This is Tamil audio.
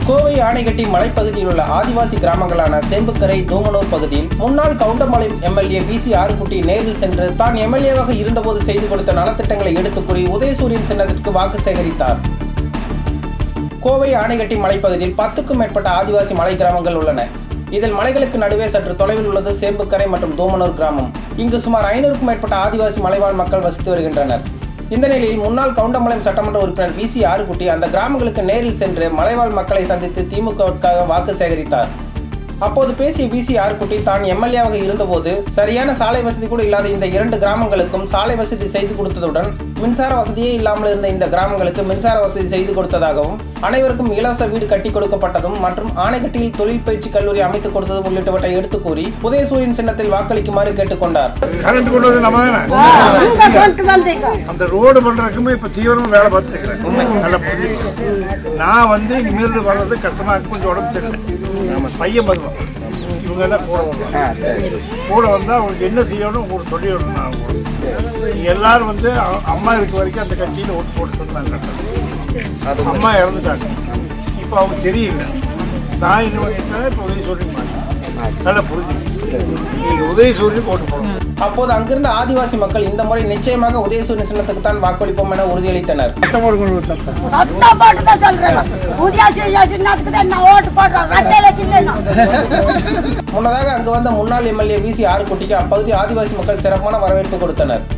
கோவை ஆணைகட்டி மலைப்பகுதியில் உள்ள ஆதிவாசி கிராமங்களான சேம்புக்கரை தூமனூர் பகுதியில் முன்னாள் Kaundamalai MLA V C Arukutty நேரில் சென்று தான் எம்எல்ஏவாக இருந்தபோது செய்து கொடுத்த நலத்திட்டங்களை எடுத்துக் கூறி உதயசூரியன் சின்னத்திற்கு வாக்கு சேகரித்தார் கோவை ஆணைகட்டி மலைப்பகுதியில் பத்துக்கும் மேற்பட்ட ஆதிவாசி மலை கிராமங்கள் உள்ளன இதில் மலைகளுக்கு நடுவே சற்று தொலைவில் உள்ளது சேம்புக்கரை மற்றும் தூமனூர் கிராமம் இங்கு சுமார் ஐநூறுக்கும் மேற்பட்ட ஆதிவாசி மலைவாழ் மக்கள் வசித்து வருகின்றனர் இந்த நிலையில் முன்னாள் கவுண்டம்பாளையம் சட்டமன்ற உறுப்பினர் வி சி ஆறுகுட்டி அந்த கிராமங்களுக்கு நேரில் சென்று மலைவாழ் மக்களை சந்தித்து திமுகவிற்காக வாக்கு சேகரித்தார் அப்போது பேசிய வி சி ஆறுகுட்டி தான் எம்எல்ஏவாக இருந்தபோது சரியான சாலை வசதி கூட இல்லாத இந்த இரண்டு கிராமங்களுக்கும் சாலை வசதி செய்து கொடுத்ததுடன் மின்சார வசதியே இல்லாமல் இருந்த இந்த கிராமங்களுக்கு மின்சார வசதி செய்து கொடுத்ததாகவும் அனைவருக்கும் இலவச வீடு கட்டி கொடுக்கப்பட்டதும் மற்றும் ஆணைக்கட்டியில் தொழில் பயிற்சி கல்லூரி அமைத்துக் கொடுத்ததும் உள்ளிட்டவற்றை எடுத்துக் கூறி உதயசூரியன் சின்னத்தில் வாக்களிக்குமாறு கேட்டுக்கொண்டார் கரண்ட் கொண்டு வந்து நம்ம தானே நீங்க கொண்டு வந்தீங்க அந்த ரோடு பண்றதுக்குமே இப்ப தீவிரமா வேலை பார்த்துக்கிறேன் நல்லா புரிஞ்சுக்கணும். நான் வந்து இங்கிருந்து வர்றது கஷ்டமா இருக்கு கொஞ்சம் உடம்பு சரியில்லை பையன் வருவான் இவங்க எல்லாம் கூட வருவாங்க கூட வந்தா அவங்களுக்கு என்ன செய்யணும் உங்களுக்கு சொல்லிடணும் நான் உங்களுக்கு. நீங்க எல்லாரும் வந்து அ- அம்மா இருக்க வரைக்கும் அந்த கட்சியில ஓட்டு போட்டு சொன்னாங்க அம்மா இறந்துட்டாங்க இப்போ அவங்க தெரியல நான் என்ன பண்ணிட்டேன் இப்போ உதவி சொல்லி நல்லா புரிஞ்சுக்கணும் நீங்க உதவி சொல்லி ஓட்டு போடணும் அப்போது அங்கிருந்த ஆதிவாசி மக்கள் இந்த முறை நிச்சயமாக உதயசூரியன் சின்னத்துக்கு தான் வாக்களிப்போம் என உறுதியளித்தனர் சத்தம் போட்டு தான் சொல்றேன் உதயாசி சின்னத்துக்கு தான் நான் ஓட்டு போடுறேன் ரெட்டையில சின்ன முன்னதாக அங்கு வந்த முன்னாள் எம்எல்ஏ வி சி ஆறுகுட்டிக்கு அப்பகுதி ஆதிவாசி மக்கள் சிறப்பான வரவேற்பு கொடுத்தனர்